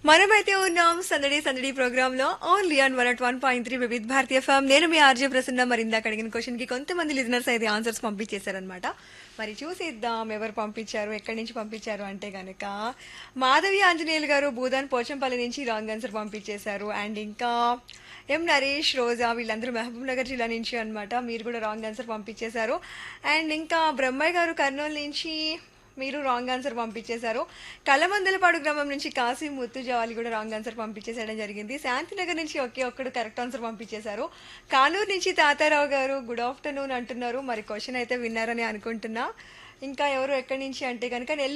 మనమైతే ఉన్నాం సందడి సందడి ప్రోగ్రామ్ లో only on one at one point three Vividh Bharati FM నేను మీ ఆర్జే ప్రసన్న మరి ఇందాక అడిగిన క్వశ్చన్ కి కొంతమంది లిజనర్స్ అయితే ఆన్సర్స్ పంపించేశారనమాట మరి చూసిద్దాం ఎవరు పంపించారు ఎక్కడి నుంచి పంపించారు అంటే గనక మాధవి ఆంజనేయులు గారు భూదాన్ పోచంపల్లి నుంచి రాంగ్ ఆన్సర్ పంపించేశారు అండ్ ఇంకా ఎం నరేష్ రోజా వీళ్ళందరూ మహబూబ్ నగర్ జిల్లా నుంచి అన్నమాట మీరు కూడా రాంగ్ ఆన్సర్ పంపించేశారు అండ్ ఇంకా బ్రహ్మయ్య గారు కర్నూలు నుంచి మీరు రాంగ్ ఆన్సర్ పంపించేశారు కలమందలపాడు గ్రామం నుంచి కాశీ ముత్తుజావాలి కూడా రాంగ్ ఆన్సర్ పంపించేసేయడం జరిగింది శాంతినగర్ నుంచి ఒకే ఒక్కడు కరెక్ట్ ఆన్సర్ పంపించేశారు కానూరు నుంచి తాతారావు గారు గుడ్ ఆఫ్టర్నూన్ అంటున్నారు మరి క్వశ్చన్ అయితే విన్నారని అనుకుంటున్నా ఇంకా ఎవరు ఎక్కడి నుంచి అంటే కనుక